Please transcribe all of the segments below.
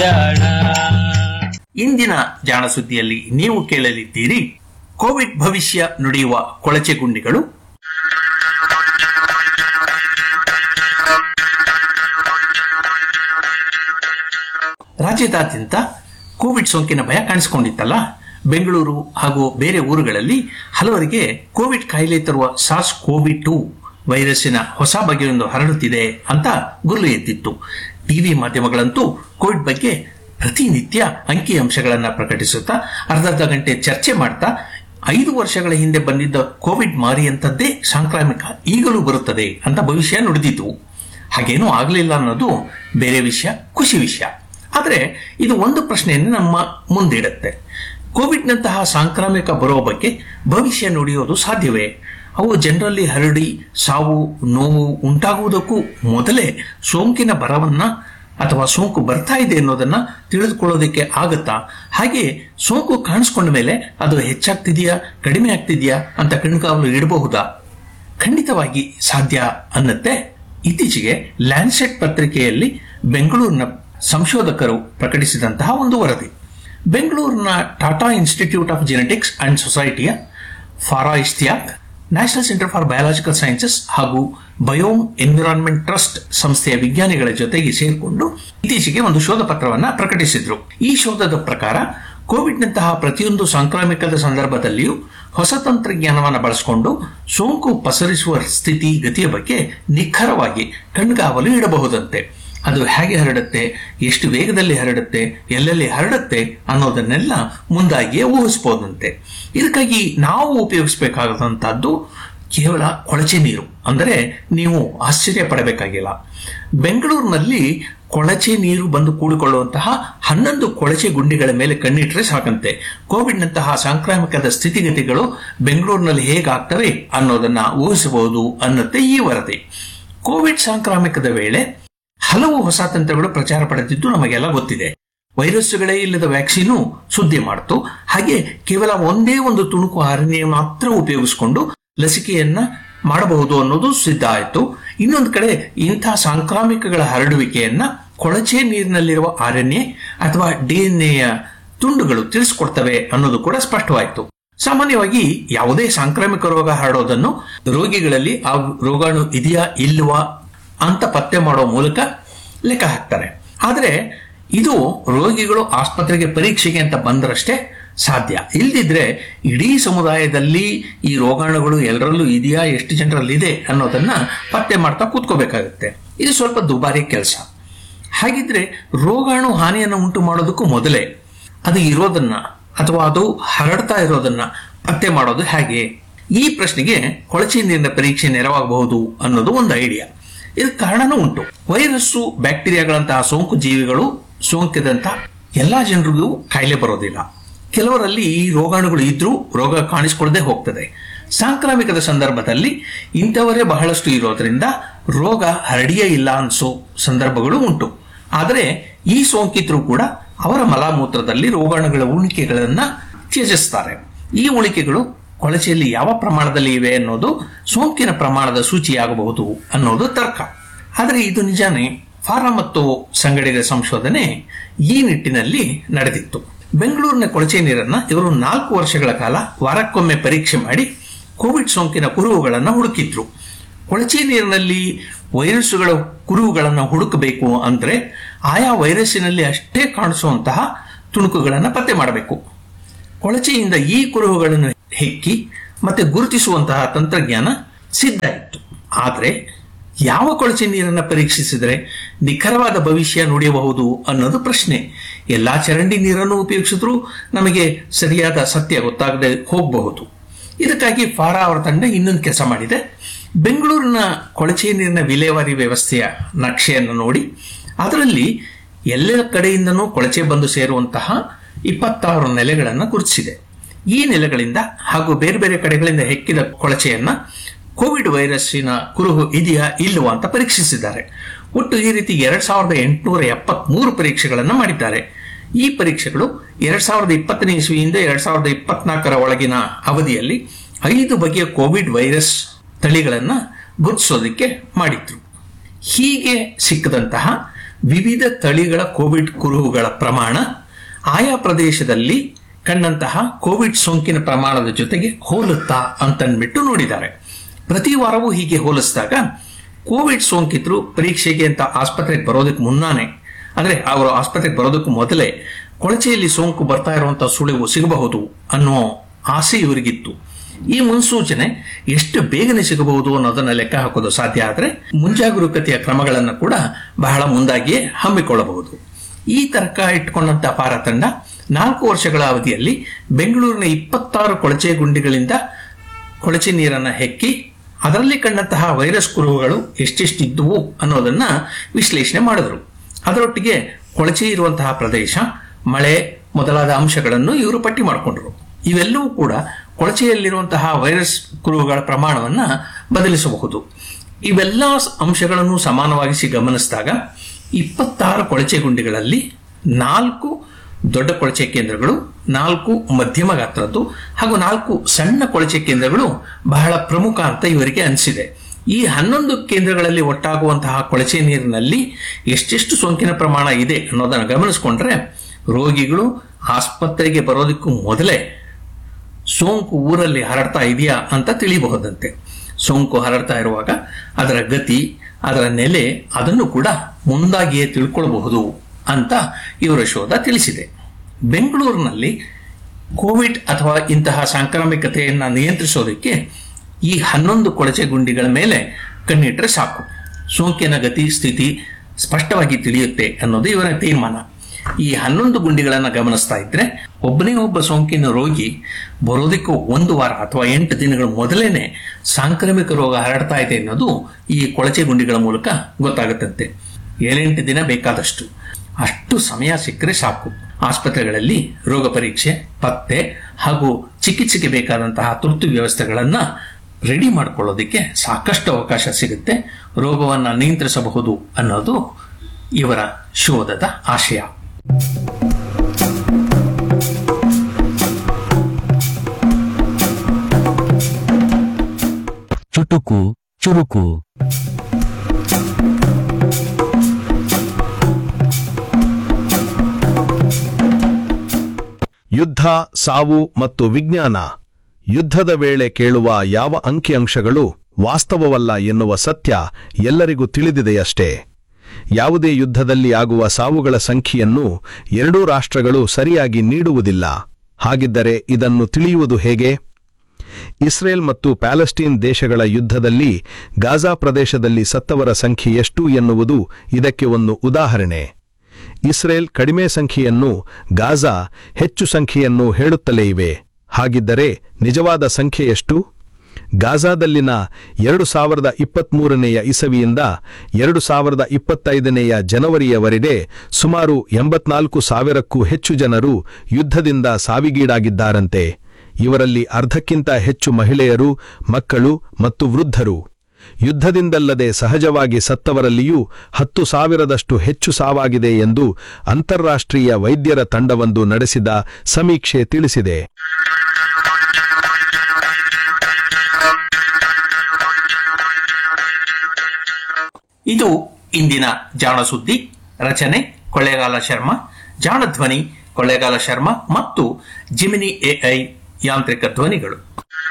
ಜಾಣ ಇಂದಿನ ಜಾಣ ಸುದ್ದಿಯಲ್ಲಿ ನೀವು ಕೇಳಲಿದ್ದೀರಿ ಕೋವಿಡ್ ಭವಿಷ್ಯ ನುಡಿಯುವ ಕೊಳಚೆ ಗುಂಡಿಗಳು ರಾಜ್ಯದಾದ್ಯಂತ ಕೋವಿಡ್ ಸೋಂಕಿನ ಭಯ ಕಾಣಿಸಿಕೊಂಡಿತ್ತಲ್ಲ ಬೆಂಗಳೂರು ಹಾಗೂ ಬೇರೆ ಊರುಗಳಲ್ಲಿ ಹಲವರಿಗೆ ಕೋವಿಡ್ ಕಾಯಿಲೆ ತರುವ ಸಾಸ್ ಕೋವಿಡ್ ಟೂ ವೈರಸ್ಸಿನ ಹೊಸ ಬಗೆಯೊಂದು ಹರಡುತ್ತಿದೆ ಅಂತ ಗುರುಲು ಎದ್ದಿತ್ತು ಟಿವಿ ಮಾಧ್ಯಮಗಳಂತೂ ಕೋವಿಡ್ ಬಗ್ಗೆ ಪ್ರತಿನಿತ್ಯ ಅಂಕಿ ಅಂಶಗಳನ್ನು ಪ್ರಕಟಿಸುತ್ತಾ ಅರ್ಧರ್ಧ ಗಂಟೆ ಚರ್ಚೆ ಮಾಡ್ತಾ ಐದು ವರ್ಷಗಳ ಹಿಂದೆ ಬಂದಿದ್ದ ಕೋವಿಡ್ ಮಾರಿಯಂತದ್ದೇ ಸಾಂಕ್ರಾಮಿಕ ಈಗಲೂ ಬರುತ್ತದೆ ಅಂತ ಭವಿಷ್ಯ ನುಡಿದಿದ್ವು ಹಾಗೇನೂ ಆಗಲಿಲ್ಲ ಅನ್ನೋದು ಬೇರೆ ವಿಷಯ ಖುಷಿ ವಿಷಯ ಆದರೆ ಇದು ಒಂದು ಪ್ರಶ್ನೆಯನ್ನು ನಮ್ಮ ಮುಂದಿಡುತ್ತೆ ಕೋವಿಡ್ನಂತಹ ಸಾಂಕ್ರಾಮಿಕ ಬರುವ ಬಗ್ಗೆ ಭವಿಷ್ಯ ನುಡಿಯೋದು ಸಾಧ್ಯವೇ ಅವು ಜನರಲ್ಲಿ ಹರಡಿ ಸಾವು ನೋವು ಉಂಟಾಗುವುದಕ್ಕೂ ಮೊದಲೇ ಸೋಂಕಿನ ಬರವನ್ನ ಅಥವಾ ಸೋಂಕು ಬರ್ತಾ ಇದೆ ಅನ್ನೋದನ್ನ ತಿಳಿದುಕೊಳ್ಳೋದಕ್ಕೆ ಆಗತ್ತಾ ಹಾಗೆ ಸೋಂಕು ಕಾಣಿಸ್ಕೊಂಡ ಮೇಲೆ ಅದು ಹೆಚ್ಚಾಗ್ತಿದೆಯಾ ಕಡಿಮೆ ಆಗ್ತಿದೆಯಾ ಅಂತ ಕಣ್ಗಾವಲು ಇಡಬಹುದಾ ಖಂಡಿತವಾಗಿ ಸಾಧ್ಯ ಅನ್ನತ್ತೆ ಇತ್ತೀಚೆಗೆ ಲ್ಯಾನ್ಸೆಟ್ ಪತ್ರಿಕೆಯಲ್ಲಿ ಬೆಂಗಳೂರಿನ ಸಂಶೋಧಕರು ಪ್ರಕಟಿಸಿದಂತಹ ಒಂದು ವರದಿ ಬೆಂಗಳೂರಿನ Tata institute of genetics and ಸೊಸೈಟಿಯ Farah Ishtiaq national centre for biological sciences ಹಾಗೂ ಬಯೋಮ್ ಎನ್ವಿರಾನ್ಮೆಂಟ್ ಟ್ರಸ್ಟ್ ಸಂಸ್ಥೆಯ ವಿಜ್ಞಾನಿಗಳ ಜೊತೆಗೆ ಸೇರಿಕೊಂಡು ಇತ್ತೀಚೆಗೆ ಒಂದು ಶೋಧ ಪತ್ರವನ್ನು ಪ್ರಕಟಿಸಿದ್ರು ಈ ಶೋಧದ ಪ್ರಕಾರ ಕೋವಿಡ್ನಂತಹ ಪ್ರತಿಯೊಂದು ಸಾಂಕ್ರಾಮಿಕದ ಸಂದರ್ಭದಲ್ಲಿಯೂ ಹೊಸ ತಂತ್ರಜ್ಞಾನವನ್ನು ಬಳಸಿಕೊಂಡು ಸೋಂಕು ಪಸರಿಸುವ ಸ್ಥಿತಿ ಗತಿಯ ಬಗ್ಗೆ ನಿಖರವಾಗಿ ಕಣ್ಗಾವಲು ಇಡಬಹುದಂತೆ ಅದು ಹೇಗೆ ಹರಡುತ್ತೆ ಎಷ್ಟು ವೇಗದಲ್ಲಿ ಹರಡುತ್ತೆ ಎಲ್ಲೆಲ್ಲಿ ಹರಡುತ್ತೆ ಅನ್ನೋದನ್ನೆಲ್ಲ ಮುಂದಾಗಿಯೇ ಊಹಿಸಬಹುದಂತೆ ಇದಕ್ಕಾಗಿ ನಾವು ಉಪಯೋಗಿಸಬೇಕಾದಂತಹದ್ದು ಕೇವಲ ಕೊಳಚೆ ನೀರು ಅಂದರೆ ನೀವು ಆಶ್ಚರ್ಯ ಪಡಬೇಕಾಗಿಲ್ಲ ಬೆಂಗಳೂರಿನಲ್ಲಿ ಕೊಳಚೆ ನೀರು ಬಂದು ಕೂಡಿಕೊಳ್ಳುವಂತಹ ಹನ್ನೊಂದು ಕೊಳಚೆ ಗುಂಡಿಗಳ ಮೇಲೆ ಕಣ್ಣಿಟ್ರೆ ಸಾಕಂತೆ ಕೋವಿಡ್ನಂತಹ ಸಾಂಕ್ರಾಮಿಕದ ಸ್ಥಿತಿಗತಿಗಳು ಬೆಂಗಳೂರಿನಲ್ಲಿ ಹೇಗಾಗ್ತವೆ ಅನ್ನೋದನ್ನ ಊಹಿಸಬಹುದು ಅನ್ನತ್ತೆ ಈ ವರದಿ ಕೋವಿಡ್ ಸಾಂಕ್ರಾಮಿಕದ ವೇಳೆ ಹಲವು ಹೊಸ ತಂತ್ರಗಳು ಪ್ರಚಾರ ಪಡೆದಿದ್ದು ನಮಗೆಲ್ಲ ಗೊತ್ತಿದೆ ವೈರಸ್ಸುಗಳೇ ಇಲ್ಲದ ವ್ಯಾಕ್ಸಿನು ಸುದ್ದಿ ಮಾಡಿತು ಹಾಗೆ ಕೇವಲ ಒಂದೇ ಒಂದು ತುಣುಕು ಆರಣ್ಯ ಮಾತ್ರ ಉಪಯೋಗಿಸಿಕೊಂಡು ಲಸಿಕೆಯನ್ನ ಮಾಡಬಹುದು ಅನ್ನೋದು ಸಿದ್ಧ ಆಯಿತು ಇನ್ನೊಂದು ಕಡೆ ಇಂಥ ಸಾಂಕ್ರಾಮಿಕಗಳ ಹರಡುವಿಕೆಯನ್ನ ಕೊಳಚೆ ನೀರಿನಲ್ಲಿರುವ ಆರಣ್ಯ ಅಥವಾ ಡಿಎನ್ಎಯ ತುಂಡುಗಳು ತಿಳಿಸ್ಕೊಡ್ತವೆ ಅನ್ನೋದು ಕೂಡ ಸ್ಪಷ್ಟವಾಯಿತು ಸಾಮಾನ್ಯವಾಗಿ ಯಾವುದೇ ಸಾಂಕ್ರಾಮಿಕ ರೋಗ ಹರಡೋದನ್ನು ರೋಗಿಗಳಲ್ಲಿ ಆ ರೋಗಾಣು ಇದೆಯಾ ಇಲ್ವಾ ಅಂತ ಪತ್ತೆ ಮಾಡೋ ಮೂಲಕ ಲೆಕ್ಕ ಹಾಕ್ತಾರೆ ಆದರೆ ಇದು ರೋಗಿಗಳು ಆಸ್ಪತ್ರೆಗೆ ಪರೀಕ್ಷೆಗೆ ಅಂತ ಬಂದರಷ್ಟೇ ಸಾಧ್ಯ ಇಲ್ದಿದ್ರೆ ಇಡೀ ಸಮುದಾಯದಲ್ಲಿ ಈ ರೋಗಾಣುಗಳು ಎಲ್ಲರಲ್ಲೂ ಇದೆಯಾ ಎಷ್ಟು ಜನರಲ್ಲಿ ಇದೆ ಅನ್ನೋದನ್ನ ಪತ್ತೆ ಮಾಡ್ತಾ ಕೂತ್ಕೋಬೇಕಾಗುತ್ತೆ ಇದು ಸ್ವಲ್ಪ ದುಬಾರಿ ಕೆಲಸ ಹಾಗಿದ್ರೆ ರೋಗಾಣು ಹಾನಿಯನ್ನು ಉಂಟು ಮಾಡೋದಕ್ಕೂ ಮೊದಲೇ ಅದು ಇರೋದನ್ನ ಅಥವಾ ಅದು ಹರಡ್ತಾ ಇರೋದನ್ನ ಪತ್ತೆ ಮಾಡೋದು ಹೇಗೆ ಈ ಪ್ರಶ್ನೆಗೆ ಕೊಳಚೆ ನೀರಿನ ಪರೀಕ್ಷೆ ನೆರವಾಗಬಹುದು ಅನ್ನೋದು ಒಂದು ಐಡಿಯಾ ಇದಕ್ಕೆ ಕಾರಣನೂ ಉಂಟು ವೈರಸ್ಸು ಬ್ಯಾಕ್ಟೀರಿಯಾಗಳಂತಹ ಸೋಂಕು ಜೀವಿಗಳು ಸೋಂಕಿದಂತ ಎಲ್ಲಾ ಜನರಿಗೂ ಕಾಯಿಲೆ ಬರೋದಿಲ್ಲ ಕೆಲವರಲ್ಲಿ ಈ ರೋಗಾಣುಗಳು ಇದ್ರೂ ರೋಗ ಕಾಣಿಸಿಕೊಳ್ಳದೆ ಹೋಗ್ತದೆ ಸಾಂಕ್ರಾಮಿಕದ ಸಂದರ್ಭದಲ್ಲಿ ಇಂಥವರೇ ಬಹಳಷ್ಟು ಇರೋದ್ರಿಂದ ರೋಗ ಹರಡಿಯೇ ಇಲ್ಲ ಅನ್ಸೋ ಸಂದರ್ಭಗಳು ಉಂಟು ಆದರೆ ಈ ಸೋಂಕಿತರು ಕೂಡ ಅವರ ಮಲಮೂತ್ರದಲ್ಲಿ ರೋಗಾಣುಗಳ ಉಳಿಕೆಗಳನ್ನ ತ್ಯಜಿಸ್ತಾರೆ ಈ ಉಳಿಕೆಗಳು ಕೊಳಚೆಯಲ್ಲಿ ಯಾವ ಪ್ರಮಾಣದಲ್ಲಿ ಇವೆ ಅನ್ನೋದು ಸೋಂಕಿನ ಪ್ರಮಾಣದ ಸೂಚಿಯಾಗಬಹುದು ಅನ್ನೋದು ತರ್ಕ ಆದರೆ ಇದು ನಿಜಾನೇ ಫಾರಾ ಮತ್ತು ಸಂಗಡಿಗರ ಸಂಶೋಧನೆ ಈ ನಿಟ್ಟಿನಲ್ಲಿ ನಡೆದಿತ್ತು ಬೆಂಗಳೂರಿನ ಕೊಳಚೆ ನೀರನ್ನ ಇವರು ನಾಲ್ಕು ವರ್ಷಗಳ ಕಾಲ ವಾರಕ್ಕೊಮ್ಮೆ ಪರೀಕ್ಷೆ ಮಾಡಿ ಕೋವಿಡ್ ಸೋಂಕಿನ ಕುರುಹುಗಳನ್ನು ಹುಡುಕಿದ್ರು ಕೊಳಚೆ ನೀರಿನಲ್ಲಿ ವೈರಸ್ಸುಗಳ ಕುರುಹುಗಳನ್ನು ಹುಡುಕಬೇಕು ಅಂದ್ರೆ ಆಯಾ ವೈರಸ್ಸಿನಲ್ಲಿ ಅಷ್ಟೇ ಕಾಣಿಸುವಂತಹ ತುಣುಕುಗಳನ್ನು ಪತ್ತೆ ಮಾಡಬೇಕು ಕೊಳಚೆಯಿಂದ ಈ ಕುರುಹುಗಳನ್ನು ಹೆಕ್ಕಿ ಮತ್ತೆ ಗುರುತಿಸುವಂತಹ ತಂತ್ರಜ್ಞಾನ ಸಿದ್ಧ ಇತ್ತು ಆದರೆ ಯಾವ ಕೊಳಚೆ ನೀರನ್ನು ಪರೀಕ್ಷಿಸಿದರೆ ನಿಖರವಾದ ಭವಿಷ್ಯ ನುಡಿಯಬಹುದು ಅನ್ನೋದು ಪ್ರಶ್ನೆ ಎಲ್ಲಾ ಚರಂಡಿ ನೀರನ್ನು ಉಪಯೋಗಿಸಿದ್ರೂ ನಮಗೆ ಸರಿಯಾದ ಸತ್ಯ ಗೊತ್ತಾಗದೆ ಹೋಗಬಹುದು ಇದಕ್ಕಾಗಿ ಫಾರಾ ಅವರ ತಂಡ ಇನ್ನೊಂದು ಕೆಲಸ ಮಾಡಿದೆ ಬೆಂಗಳೂರಿನ ಕೊಳಚೆ ನೀರಿನ ವಿಲೇವಾರಿ ವ್ಯವಸ್ಥೆಯ ನಕ್ಷೆಯನ್ನು ನೋಡಿ ಅದರಲ್ಲಿ ಎಲ್ಲ ಕಡೆಯಿಂದನೂ ಕೊಳಚೆ ಬಂದು ಸೇರುವಂತಹ ಇಪ್ಪತ್ತಾರು ನೆಲೆಗಳನ್ನು ಗುರುತಿಸಿದೆ ಈ ನೆಲೆಗಳಿಂದ ಹಾಗೂ ಬೇರೆ ಬೇರೆ ಕಡೆಗಳಿಂದ ಹೆಕ್ಕಿದ ಕೊಳಚೆಯನ್ನ ಕೋವಿಡ್ ವೈರಸ್ಸಿನ ಕುರುಹು ಇದೆಯಾ ಇಲ್ಲವಾ ಅಂತ ಪರೀಕ್ಷಿಸಿದ್ದಾರೆ ಒಟ್ಟು ಈ ರೀತಿ ಎರಡ್ ಸಾವಿರದ ಎಂಟುನೂರ ಎಪ್ಪತ್ಮೂರು ಪರೀಕ್ಷೆಗಳನ್ನು ಮಾಡಿದ್ದಾರೆ ಈ ಪರೀಕ್ಷೆಗಳು ಎರಡ್ ಸಾವಿರದ ಇಪ್ಪತ್ತನೇ ಇಸ್ವಿಯಿಂದ ಎರಡ್ ಸಾವಿರದ ಇಪ್ಪತ್ನಾಲ್ಕರ ಒಳಗಿನ ಅವಧಿಯಲ್ಲಿ ಐದು ಬಗೆಯ ಕೋವಿಡ್ ವೈರಸ್ ತಳಿಗಳನ್ನ ಗುರುತಿಸೋದಕ್ಕೆ ಮಾಡಿದ್ರು ಹೀಗೆ ಸಿಕ್ಕದಂತಹ ವಿವಿಧ ತಳಿಗಳ ಕೋವಿಡ್ ಕುರುಹುಗಳ ಪ್ರಮಾಣ ಆಯಾ ಪ್ರದೇಶದಲ್ಲಿ ಕಂಡಂತಹ ಕೋವಿಡ್ ಸೋಂಕಿನ ಪ್ರಮಾಣದ ಜೊತೆಗೆ ಹೋಲುತ್ತಾ ಅಂತನ್ಬಿಟ್ಟು ನೋಡಿದ್ದಾರೆ ಪ್ರತಿ ವಾರವೂ ಹೀಗೆ ಹೋಲಿಸಿದಾಗ ಕೋವಿಡ್ ಸೋಂಕಿತರು ಪರೀಕ್ಷೆಗೆ ಅಂತ ಆಸ್ಪತ್ರೆಗೆ ಬರೋದಕ್ಕೆ ಮುನ್ನಾನೆ ಅಂದ್ರೆ ಅವರು ಆಸ್ಪತ್ರೆಗೆ ಬರೋದಕ್ಕೂ ಮೊದಲೇ ಕೊಳಚೆಯಲ್ಲಿ ಸೋಂಕು ಬರ್ತಾ ಇರುವಂತಹ ಸುಳಿವು ಸಿಗಬಹುದು ಅನ್ನೋ ಆಸೆ ಇವರಿಗಿತ್ತು ಈ ಮುನ್ಸೂಚನೆ ಎಷ್ಟು ಬೇಗನೆ ಸಿಗಬಹುದು ಅನ್ನೋದನ್ನ ಲೆಕ್ಕ ಹಾಕೋದು ಸಾಧ್ಯ ಆದರೆ ಮುಂಜಾಗರೂಕತೆಯ ಕ್ರಮಗಳನ್ನು ಕೂಡ ಬಹಳ ಮುಂದಾಗಿಯೇ ಹಮ್ಮಿಕೊಳ್ಳಬಹುದು ಈ ತರ್ಕ ಇಟ್ಕೊಂಡಂತ ಅಪಾರ ತಂಡ ನಾಲ್ಕು ವರ್ಷಗಳ ಅವಧಿಯಲ್ಲಿ ಬೆಂಗಳೂರಿನ ಇಪ್ಪತ್ತಾರು ಕೊಳಚೆ ಗುಂಡಿಗಳಿಂದ ಕೊಳಚೆ ನೀರನ್ನ ಹೆಕ್ಕಿ ಅದರಲ್ಲಿ ಕಂಡಂತಹ ವೈರಸ್ ಕುರುಹುಗಳು ಎಷ್ಟೆಷ್ಟಿದ್ದುವು ಅನ್ನೋದನ್ನ ವಿಶ್ಲೇಷಣೆ ಮಾಡಿದರು ಅದರೊಟ್ಟಿಗೆ ಕೊಳಚೆ ಇರುವಂತಹ ಪ್ರದೇಶ ಮಳೆ ಮೊದಲಾದ ಅಂಶಗಳನ್ನು ಇವರು ಪಟ್ಟಿ ಮಾಡಿಕೊಂಡರು ಇವೆಲ್ಲವೂ ಕೂಡ ಕೊಳಚೆಯಲ್ಲಿರುವಂತಹ ವೈರಸ್ ಕುರುಹುಗಳ ಪ್ರಮಾಣವನ್ನ ಬದಲಿಸಬಹುದು ಇವೆಲ್ಲ ಅಂಶಗಳನ್ನು ಸಮಾನವಾಗಿಸಿ ಗಮನಿಸಿದಾಗ ಇಪ್ಪತ್ತಾರು ಕೊಳಚೆ ಗುಂಡಿಗಳಲ್ಲಿ ನಾಲ್ಕು ದೊಡ್ಡ ಕೊಳಚೆ ಕೇಂದ್ರಗಳು ನಾಲ್ಕು ಮಧ್ಯಮ ಗಾತ್ರದ್ದು ಹಾಗೂ ನಾಲ್ಕು ಸಣ್ಣ ಕೊಳಚೆ ಕೇಂದ್ರಗಳು ಬಹಳ ಪ್ರಮುಖ ಅಂತ ಇವರಿಗೆ ಅನಿಸಿದೆ ಈ ಹನ್ನೊಂದು ಕೇಂದ್ರಗಳಲ್ಲಿ ಒಟ್ಟಾಗುವಂತಹ ಕೊಳಚೆ ನೀರಿನಲ್ಲಿ ಎಷ್ಟೆಷ್ಟು ಸೋಂಕಿನ ಪ್ರಮಾಣ ಇದೆ ಅನ್ನೋದನ್ನು ಗಮನಿಸಿಕೊಂಡ್ರೆ ರೋಗಿಗಳು ಆಸ್ಪತ್ರೆಗೆ ಬರೋದಕ್ಕೂ ಮೊದಲೇ ಸೋಂಕು ಊರಲ್ಲಿ ಹರಡ್ತಾ ಇದೆಯಾ ಅಂತ ತಿಳಿಯಬಹುದಂತೆ ಸೋಂಕು ಹರಡ್ತಾ ಇರುವಾಗ ಅದರ ಗತಿ ಅದರ ನೆಲೆ ಅದನ್ನು ಕೂಡ ಮುಂದಾಗಿಯೇ ತಿಳ್ಕೊಳ್ಬಹುದು ಅಂತ ಇವರ ಶೋಧ ತಿಳಿಸಿದೆ ಬೆಂಗಳೂರಿನಲ್ಲಿ ಕೋವಿಡ್ ಅಥವಾ ಇಂತಹ ಸಾಂಕ್ರಾಮಿಕತೆಯನ್ನು ನಿಯಂತ್ರಿಸೋದಕ್ಕೆ ಈ ಹನ್ನೊಂದು ಕೊಳಚೆ ಗುಂಡಿಗಳ ಮೇಲೆ ಕಣ್ಣಿಟ್ರೆ ಸಾಕು ಸೋಂಕಿನ ಗತಿ ಸ್ಥಿತಿ ಸ್ಪಷ್ಟವಾಗಿ ತಿಳಿಯುತ್ತೆ ಅನ್ನೋದು ಇವರ ತೀರ್ಮಾನ ಈ ಹನ್ನೊಂದು ಗುಂಡಿಗಳನ್ನು ಗಮನಿಸ್ತಾ ಇದ್ರೆ ಒಬ್ಬನೇ ಒಬ್ಬ ಸೋಂಕಿನ ರೋಗಿ ಬರೋದಕ್ಕೂ ಒಂದು ವಾರ ಅಥವಾ ಎಂಟು ದಿನಗಳ ಮೊದಲೇನೆ ಸಾಂಕ್ರಾಮಿಕ ರೋಗ ಹರಡ್ತಾ ಇದೆ ಅನ್ನೋದು ಈ ಕೊಳಚೆ ಗುಂಡಿಗಳ ಮೂಲಕ ಗೊತ್ತಾಗುತ್ತಂತೆ ಏಳೆಂಟು ದಿನ ಬೇಕಾದಷ್ಟು ಅಷ್ಟು ಸಮಯ ಸಿಕ್ಕರೆ ಸಾಕು ಆಸ್ಪತ್ರೆಗಳಲ್ಲಿ ರೋಗ ಪರೀಕ್ಷೆ ಪತ್ತೆ ಹಾಗೂ ಚಿಕಿತ್ಸೆಗೆ ಬೇಕಾದಂತಹ ತುರ್ತು ವ್ಯವಸ್ಥೆಗಳನ್ನ ರೆಡಿ ಮಾಡ್ಕೊಳ್ಳೋದಕ್ಕೆ ಸಾಕಷ್ಟು ಅವಕಾಶ ಸಿಗುತ್ತೆ ರೋಗವನ್ನು ನಿಯಂತ್ರಿಸಬಹುದು ಅನ್ನೋದು ಇವರ ಶೋಧದ ಆಶಯ ಚುಟುಕು ಚುರುಕು ಯುದ್ಧ ಸಾವು ಮತ್ತು ವಿಜ್ಞಾನ ಯುದ್ಧದ ವೇಳೆ ಕೇಳುವ ಯಾವ ಅಂಕಿಅಂಶಗಳು ವಾಸ್ತವವಲ್ಲ ಎನ್ನುವ ಸತ್ಯ ಎಲ್ಲರಿಗೂ ತಿಳಿದಿದೆಯಷ್ಟೇ ಯಾವುದೇ ಯುದ್ಧದಲ್ಲಿ ಆಗುವ ಸಾವುಗಳ ಸಂಖ್ಯೆಯನ್ನು ಎರಡೂ ರಾಷ್ಟ್ರಗಳು ಸರಿಯಾಗಿ ನೀಡುವುದಿಲ್ಲ ಹಾಗಿದ್ದರೆ ಇದನ್ನು ತಿಳಿಯುವುದು ಹೇಗೆ ಇಸ್ರೇಲ್ ಮತ್ತು ಪ್ಯಾಲೆಸ್ಟೀನ್ ದೇಶಗಳ ಯುದ್ಧದಲ್ಲಿ ಗಾಜಾ ಪ್ರದೇಶದಲ್ಲಿ ಸತ್ತವರ ಸಂಖ್ಯೆ ಎಷ್ಟು ಎನ್ನುವುದು ಇದಕ್ಕೆ ಒಂದು ಉದಾಹರಣೆ ಇಸ್ರೇಲ್ ಕಡಿಮೆ ಸಂಖ್ಯೆಯನ್ನು ಗಾಜಾ ಹೆಚ್ಚು ಸಂಖ್ಯೆಯನ್ನು ಹೇಳುತ್ತಲೇ ಇವೆ ಹಾಗಿದ್ದರೆ ನಿಜವಾದ ಸಂಖ್ಯೆ ಎಷ್ಟು ಗಾಜಾದಲ್ಲಿನ ಎರಡು ಸಾವಿರದ ಇಪ್ಪತ್ಮೂರನೆಯ ಇಸವಿಯಿಂದ ಎರಡು ಸಾವಿರದ ಇಪ್ಪತ್ತೈದನೆಯ ಜನವರಿಯವರೆಗೆ ಸುಮಾರು ಎಂಬತ್ನಾಲ್ಕು ಸಾವಿರಕ್ಕೂ ಹೆಚ್ಚು ಜನರು ಯುದ್ಧದಿಂದ ಸಾವಿಗೀಡಾಗಿದ್ದಾರಂತೆ ಇವರಲ್ಲಿ ಅರ್ಧಕ್ಕಿಂತ ಹೆಚ್ಚು ಮಹಿಳೆಯರು ಮಕ್ಕಳು ಮತ್ತು ವೃದ್ಧರು ಯುದ್ಧದಿಂದಲ್ಲದೆ ಸಹಜವಾಗಿ ಸತ್ತವರಲ್ಲಿಯೂ ಹತ್ತು ಸಾವಿರದಷ್ಟು ಹೆಚ್ಚು ಸಾವಾಗಿದೆ ಎಂದು ಅಂತಾರಾಷ್ಟ್ರೀಯ ವೈದ್ಯರ ತಂಡವೊಂದು ನಡೆಸಿದ ಸಮೀಕ್ಷೆ ತಿಳಿಸಿದೆ ಇದು ಇಂದಿನ ಜಾಣ ಸುದ್ದಿ ರಚನೆ ಕೊಳ್ಳೇಗಾಲ ಶರ್ಮಾ ಜಾಣ ಧ್ವನಿ ಕೊಳ್ಳೇಗಾಲ ಶರ್ಮಾ ಮತ್ತು ಜಿಮಿನಿ ಎಐ ಯಾಂತ್ರಿಕ ಧ್ವನಿಗಳು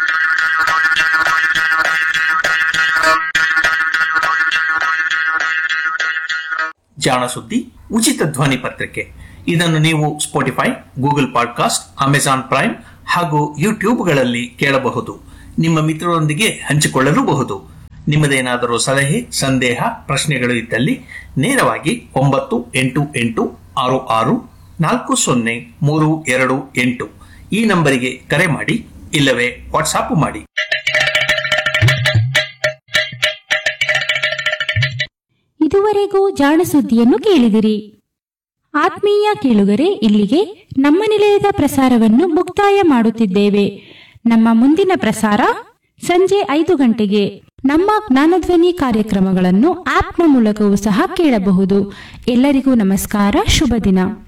ಜಾಣ ಸುದ್ದಿ ಉಚಿತ ಧ್ವನಿ ಪತ್ರಿಕೆ ಇದನ್ನು ನೀವು Spotify Google podcast Amazon prime ಹಾಗೂ ಯೂಟ್ಯೂಬ್ಗಳಲ್ಲಿ ಕೇಳಬಹುದು ನಿಮ್ಮ ಮಿತ್ರರೊಂದಿಗೆ ಹಂಚಿಕೊಳ್ಳಲೂಬಹುದು ನಿಮ್ಮದೇನಾದರೂ ಸಲಹೆ ಸಂದೇಹ ಪ್ರಶ್ನೆಗಳು ಇದ್ದಲ್ಲಿ ನೇರವಾಗಿ ಒಂಬತ್ತು ಎಂಟು ಎಂಟು ಆರು ಆರು ನಾಲ್ಕು ಸೊನ್ನೆ ಮೂರು ಎರಡು ಎಂಟು ಈ ನಂಬರಿಗೆ ಕರೆ ಮಾಡಿ ಇಲ್ಲವೇ ವಾಟ್ಸಾಪ್ ಮಾಡಿ ಇದುವರೆಗೂ ಜಾಣ ಸುದ್ದಿಯನ್ನು ಕೇಳಿದಿರಿ ಆತ್ಮೀಯ ಕೇಳುಗರೆ ಇಲ್ಲಿಗೆ ನಮ್ಮ ನಿಲಯದ ಪ್ರಸಾರವನ್ನು ಮುಕ್ತಾಯ ಮಾಡುತ್ತಿದ್ದೇವೆ ನಮ್ಮ ಮುಂದಿನ ಪ್ರಸಾರ ಸಂಜೆ ಐದು ಗಂಟೆಗೆ ನಮ್ಮ ಜ್ಞಾನಧ್ವನಿ ಕಾರ್ಯಕ್ರಮಗಳನ್ನು ಆಪ್ನ ಮೂಲಕವೂ ಸಹ ಕೇಳಬಹುದು ಎಲ್ಲರಿಗೂ ನಮಸ್ಕಾರ ಶುಭ ದಿನ